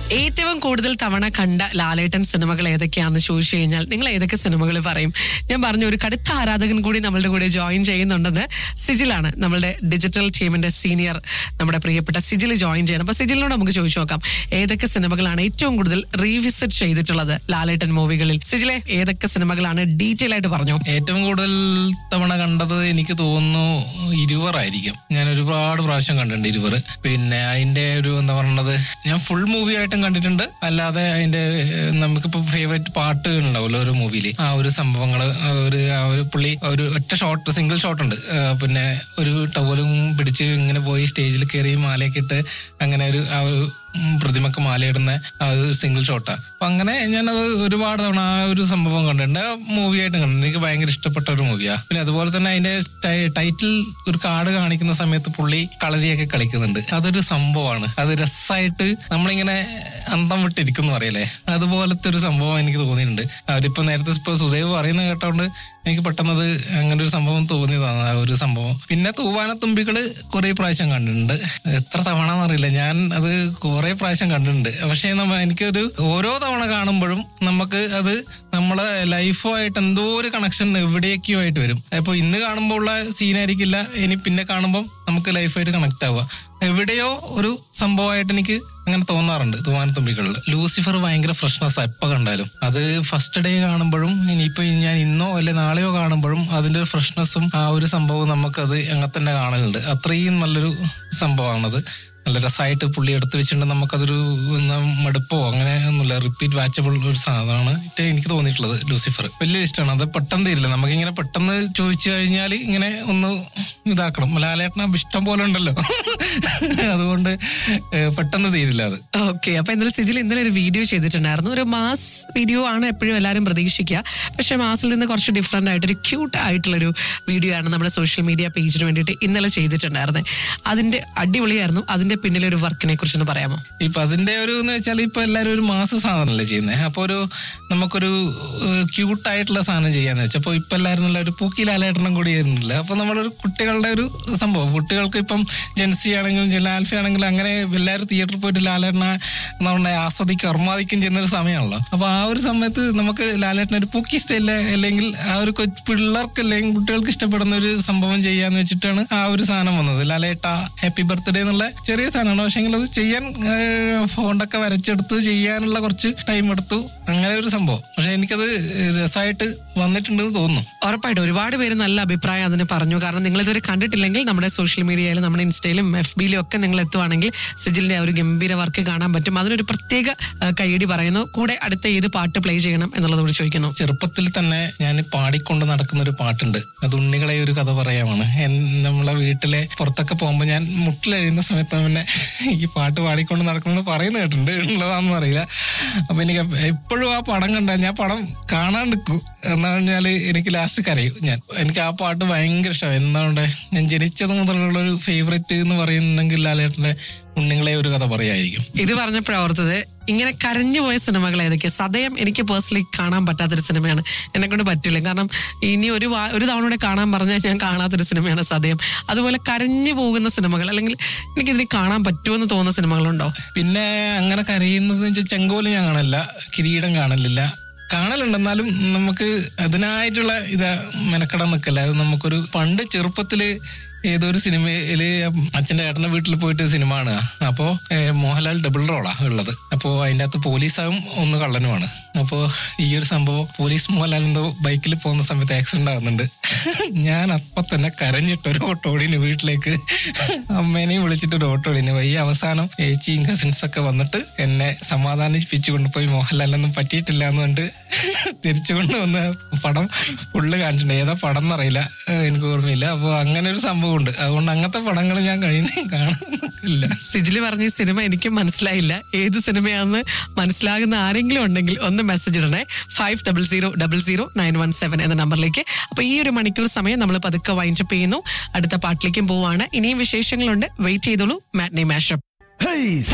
ഏറ്റവും കൂടുതൽ തവണ കണ്ട ലാലേട്ടൻ സിനിമകൾ ഏതൊക്കെയാണെന്ന് ചോദിച്ചു കഴിഞ്ഞാൽ നിങ്ങൾ ഏതൊക്കെ സിനിമകൾ പറയും ഞാൻ പറഞ്ഞു ഒരു കടുത്ത ആരാധകൻ കൂടി നമ്മളുടെ കൂടെ ജോയിൻ ചെയ്യുന്നുണ്ടെന്ന് സിജിലാണ് നമ്മളുടെ ഡിജിറ്റൽ ടീമിന്റെ സീനിയർ നമ്മുടെ പ്രിയപ്പെട്ട സിജിൽ ജോയിൻ ചെയ്യണം അപ്പൊ സിജിലിനോട് നമുക്ക് ചോദിച്ചു നോക്കാം ഏതൊക്കെ സിനിമകളാണ് ഏറ്റവും കൂടുതൽ റീവിസിറ്റ് ചെയ്തിട്ടുള്ളത് ലാലേട്ടൻ മൂവികളിൽ സിജിലെ ഏതൊക്കെ സിനിമകളാണ് ഡീറ്റെയിൽ ആയിട്ട് പറഞ്ഞു ഏറ്റവും കൂടുതൽ തവണ കണ്ടത് എനിക്ക് തോന്നുന്നു ഇരുവറായിരിക്കും ഞാൻ ഒരുപാട് പ്രാവശ്യം കണ്ടിട്ടുണ്ട് ഇരുവർ പിന്നെ അതിന്റെ ഒരു എന്താ പറയണത് ഞാൻ ഫുൾ മൂവി ആയിട്ടും കണ്ടിട്ടുണ്ട് അല്ലാതെ അതിന്റെ ഏഹ്, നമുക്കിപ്പോ ഫേവറേറ്റ് പാട്ട് ഉണ്ടാവുമല്ലോ ഒരു മൂവിയിൽ ആ ഒരു സംഭവങ്ങൾ ഒരു ആ ഒരു പുള്ളി ഒരു ഒറ്റ ഷോട്ട് സിംഗിൾ ഷോട്ട് ഉണ്ട് ആ, പിന്നെ ഒരു ടവലും പിടിച്ച് ഇങ്ങനെ പോയി സ്റ്റേജിൽ കയറി മാലയൊക്കെ ഇട്ട് അങ്ങനെ ഒരു ആ ഒരു ഉം, പ്രതിമക്ക് മാലയിടുന്ന ആ ഒരു സിംഗിൾ ഷോട്ടാ അപ്പൊ അങ്ങനെ ഞാനത് ഒരുപാട് തവണ ആ ഒരു സംഭവം കണ്ടിട്ടുണ്ട് മൂവി ആയിട്ട് കണ്ടിട്ടുണ്ട് എനിക്ക് ഭയങ്കര ഇഷ്ടപ്പെട്ട ഒരു മൂവിയാ പിന്നെ അതുപോലെ തന്നെ അതിന്റെ ടൈ- ടൈറ്റിൽ ഒരു കാർഡ് കാണിക്കുന്ന സമയത്ത് പുള്ളി കളരിയൊക്കെ കളിക്കുന്നുണ്ട് അതൊരു സംഭവമാണ് അത് രസമായിട്ട് നമ്മളിങ്ങനെ അന്തം വിട്ടിരിക്കുന്നു പറയല്ലേ അതുപോലത്തെ ഒരു സംഭവം എനിക്ക് തോന്നിയിട്ടുണ്ട് അവരിപ്പോ നേരത്തെ ഇപ്പൊ സുദേവ് പറയുന്നത് കേട്ടോണ്ട് എനിക്ക് പെട്ടെന്നത് അങ്ങനെ ഒരു സംഭവം തോന്നിയതാണ് ആ ഒരു സംഭവം പിന്നെ തൂവാനത്തുമ്പികള് കുറെ പ്രാവശ്യം കണ്ടിട്ടുണ്ട് എത്ര തവണ എന്നറിയില്ല ഞാൻ അത് കുറെ പ്രാവശ്യം കണ്ടിട്ടുണ്ട് പക്ഷേ നമ്മ എനിക്കൊരു ഓരോ തവണ കാണുമ്പോഴും നമുക്ക് അത് നമ്മളെ ലൈഫുമായിട്ട് എന്തോ ഒരു കണക്ഷൻ എവിടേക്കോ ആയിട്ട് വരും അപ്പൊ ഇന്ന് കാണുമ്പോൾ ഉള്ള സീനായിരിക്കില്ല ഇനി പിന്നെ കാണുമ്പോൾ നമുക്ക് ലൈഫായിട്ട് കണക്ട് ആവുക എവിടെയോ ഒരു സംഭവമായിട്ട് എനിക്ക് അങ്ങനെ തോന്നാറുണ്ട് തൂവാനത്തുമ്പികളിൽ ലൂസിഫർ ഭയങ്കര ഫ്രഷ്നെസ് എപ്പോ കണ്ടാലും അത് ഫസ്റ്റ് ഡേ കാണുമ്പോഴും ഇനിയിപ്പോ ഞാൻ ഇന്നോ അല്ലെ നാളെയോ കാണുമ്പോഴും അതിന്റെ ഒരു ഫ്രഷ്നെസ്സും ആ ഒരു സംഭവവും നമുക്കത് അങ്ങനെ തന്നെ കാണലുണ്ട് അത്രയും നല്ലൊരു സംഭവമാണത് നല്ല രസമായിട്ട് പുള്ളി എടുത്തു വെച്ചിട്ടുണ്ട് നമുക്കതൊരു ഒന്ന് മടുപ്പോ അങ്ങനെ ഒന്നുമില്ല റിപ്പീറ്റ് വാച്ചബിൾ ഒരു സാധനമാണ് ഇത് എനിക്ക് തോന്നിയിട്ടുള്ളത് ലൂസിഫർ വലിയ ഇഷ്ടമാണ് അത് പെട്ടെന്ന് തീരില്ല നമുക്കിങ്ങനെ പെട്ടെന്ന് ചോദിച്ചു കഴിഞ്ഞാൽ ഇങ്ങനെ ഒന്ന് ഇതാക്കണം ലാലേട്ടന ഇഷ്ടം പോലെ ഉണ്ടല്ലോ അതുകൊണ്ട് ഏഹ്, പെട്ടെന്ന് തീരില്ല അത് ഓക്കെ അപ്പൊ ഇന്നലെ സിജിൽ ഇന്നലെ ഒരു വീഡിയോ ചെയ്തിട്ടുണ്ടായിരുന്നു ഒരു മാസ് വീഡിയോ ആണ് എപ്പോഴും എല്ലാവരും പ്രതീക്ഷിക്കുക പക്ഷെ മാസിൽ നിന്ന് കുറച്ച് ഡിഫറെന്റ് ആയിട്ട് ഒരു ക്യൂട്ട് ആയിട്ടുള്ളൊരു വീഡിയോ ആണ് നമ്മുടെ സോഷ്യൽ മീഡിയ പേജിന് വേണ്ടിയിട്ട് ഇന്നലെ ചെയ്തിട്ടുണ്ടായിരുന്നത് അതിന്റെ അടിപൊളിയായിരുന്നു അതിന്റെ പിന്നിലെ ഒരു വർക്കിനെ കുറിച്ചൊന്ന് പറയാമോ ഇപ്പൊ അതിന്റെ ഒരു എന്ന് വെച്ചാൽ ഇപ്പൊ എല്ലാരും ഒരു മാസ സാധനമല്ലേ ചെയ്യുന്നത് അപ്പൊ ഒരു നമുക്കൊരു ക്യൂട്ട് ആയിട്ടുള്ള സാധനം ചെയ്യാന്ന് വെച്ചാൽ അപ്പൊ ഇപ്പൊ എല്ലാവരും നല്ല ഒരു പൂക്കി ലാലേട്ടണം കൂടി ആയിരുന്നില്ല അപ്പൊ നമ്മളൊരു കുട്ടികളുടെ ഒരു സംഭവം കുട്ടികൾക്ക് ഇപ്പം ജെൻസി ആണെങ്കിലും ജലാൽഫ ആണെങ്കിലും അങ്ങനെ എല്ലാവരും തിയേറ്ററിൽ പോയിട്ട് ലാലേട്ടനെ നമ്മുടെ ആസ്വദിക്കും അർമാദിക്കും ചെയ്യുന്ന ഒരു സമയമാണല്ലോ അപ്പൊ ആ ഒരു സമയത്ത് നമുക്ക് ലാലേട്ടനെ ഒരു പൂക്കി സ്റ്റൈലില് അല്ലെങ്കിൽ ആ ഒരു കൊച്ചു പിള്ളേർക്ക് അല്ലെങ്കിൽ കുട്ടികൾക്ക് ഇഷ്ടപ്പെടുന്ന ഒരു സംഭവം ചെയ്യാന്ന് വെച്ചിട്ടാണ് ആ ഒരു സാധനം വന്നത് ലാലേട്ട ഹാപ്പി ബർത്ത്ഡേ എന്നുള്ള ചെറിയ സാധനമാണ് പക്ഷെ അത് ചെയ്യാൻ ഫോണ്ടൊക്കെ വരച്ചെടുത്ത് ചെയ്യാനുള്ള കുറച്ച് ടൈം എടുത്തു അങ്ങനെ ഒരു സംഭവം പക്ഷെ എനിക്കത് രസമായിട്ട് വന്നിട്ടുണ്ടെന്ന് തോന്നുന്നു ഉറപ്പായിട്ടും ഒരുപാട് പേര് നല്ല അഭിപ്രായം അതിന് പറഞ്ഞു കാരണം നിങ്ങൾ ഇതുവരെ കണ്ടിട്ടില്ലെങ്കിൽ നമ്മുടെ സോഷ്യൽ മീഡിയയിലും നമ്മുടെ ഇൻസ്റ്റയിലും എഫ് ബിയിലും ഒക്കെ നിങ്ങൾ എത്തുവാണെങ്കിൽ സിജിലിന്റെ ആ ഒരു ഗംഭീര വർക്ക് കാണാൻ പറ്റും അതിനൊരു പ്രത്യേക ആ, കയ്യടി പറയുന്നു കൂടെ അടുത്ത ഏത് പാട്ട് പ്ലേ ചെയ്യണം എന്നുള്ളത് കൂടി ചോദിക്കുന്നു ചെറുപ്പത്തിൽ തന്നെ ഞാൻ പാടിക്കൊണ്ട് നടക്കുന്ന ഒരു പാട്ടുണ്ട് അത് ഉണ്ണികളെ ഒരു കഥ പറയാമാണ് എൻ- നമ്മളെ വീട്ടിലെ പുറത്തൊക്കെ പോകുമ്പോൾ ഞാൻ മുട്ടിലഴിയുന്ന സമയത്ത് പിന്നെ ഈ പാട്ട് പാടിക്കൊണ്ട് നടക്കുന്നത് പറയുന്ന കേട്ടിട്ടുണ്ട് ഉള്ളതാണെന്ന് അറിയില്ല അപ്പൊ എനിക്ക് എപ്പോഴും ആ പടം കണ്ടാൽ ഞാൻ പടം കാണാണ്ടിരിക്കും എന്ന് പറഞ്ഞാല് എനിക്ക് ലാസ്റ്റ് കരയും ഞാൻ എനിക്ക് ആ പാട്ട് ഭയങ്കര ഇഷ്ടമാണ് എന്തുകൊണ്ട് ഞാൻ ജനിച്ചത് മുതലുള്ള ഒരു ഫേവറേറ്റ് എന്ന് പറയുന്നുണ്ടെങ്കിൽ ലാലേട്ടന്റെ ഉണ്ണികളെ ഒരു കഥ പറയായിരിക്കും ഇത് പറഞ്ഞപ്പോഴാണ് ഓർത്തത് ഇങ്ങനെ കരഞ്ഞു പോയ സിനിമകൾ ഏതൊക്കെയാ സദയം എനിക്ക് പേഴ്സണലി കാണാൻ പറ്റാത്തൊരു സിനിമയാണ് എന്നെ കൊണ്ട് പറ്റില്ല കാരണം ഇനി ഒരു വാ- ഒരു തവണ കൂടെ കാണാൻ പറഞ്ഞാൽ ഞാൻ കാണാത്തൊരു സിനിമയാണ് സദയം അതുപോലെ കരഞ്ഞു പോകുന്ന സിനിമകൾ അല്ലെങ്കിൽ എനിക്കിതിന് കാണാൻ പറ്റുമെന്ന് തോന്നുന്ന സിനിമകളുണ്ടോ പിന്നെ അങ്ങനെ കരയുന്നത് വെച്ചാൽ ചെങ്കോല് ഞാൻ കാണില്ല കിരീടം കാണലില്ല കാണലുണ്ട് എന്നാലും നമുക്ക് അതിനായിട്ടുള്ള ഇത് മെനക്കെടാൻ നിൽക്കല്ല അത് നമുക്കൊരു പണ്ട് ചെറുപ്പത്തില് ഏതോ ഒരു സിനിമയില് അച്ഛന്റെ ഏട്ടന്റെ വീട്ടിൽ പോയിട്ട് സിനിമ കാണുക അപ്പോ ഏഹ്, മോഹൻലാൽ ഡബിൾ റോളാ ഉള്ളത് അപ്പോ അതിന്റെ അകത്ത് പോലീസാവും ഒന്ന് കള്ളനുമാണ് അപ്പോ ഈ ഒരു സംഭവം പോലീസ് മോഹൻലാൽ എന്തോ ബൈക്കിൽ പോകുന്ന സമയത്ത് ആക്സിഡന്റ് ആകുന്നുണ്ട് ഞാൻ അപ്പൊ തന്നെ കരഞ്ഞിട്ട് ഒരു ഓട്ടോടിന് വീട്ടിലേക്ക് അമ്മേനെയും വിളിച്ചിട്ട് ഒരു ഓട്ടോടിന് ഈ അവസാനം ഏച്ചിയും കസിൻസ് ഒക്കെ വന്നിട്ട് എന്നെ സമാധാനിപ്പിച്ചു കൊണ്ടുപോയി മോഹൻലാലൊന്നും പറ്റിയിട്ടില്ല എന്നുകൊണ്ട് തിരിച്ചു കൊണ്ടുവന്ന പടം ഫുള്ള് കാണിച്ചിട്ടുണ്ട് ഏതാ പടം എന്നറിയില്ല ഏഹ് എനിക്ക് ഓർമ്മയില്ല അപ്പൊ അങ്ങനെ ഒരു സംഭവമുണ്ട് അതുകൊണ്ട് അങ്ങനത്തെ പടങ്ങൾ ഞാൻ കഴിയുന്ന കാണാനില്ല സിജില് പറഞ്ഞ ഈ സിനിമ എനിക്കും മനസ്സിലായില്ല ഏത് സിനിമയാണെന്ന് മനസ്സിലാകുന്ന ആരെങ്കിലും ഉണ്ടെങ്കിൽ ഒന്ന് മെസ്സേജ് ഇടണേ five double zero double zero nine one seven എന്ന നമ്പറിലേക്ക് അപ്പൊ ഈ ഒരു മണിക്കൂർ സമയം നമ്മൾ പതുക്കെ വൈൻഡപ്പ് ചെയ്യുന്നു അടുത്ത പാട്ടിലേക്കും പോവാണ് ഇനിയും വിശേഷങ്ങളുണ്ട് വെയിറ്റ് ചെയ്തോളൂ മാറ്റ്നി മാഷപ്പ് Hey,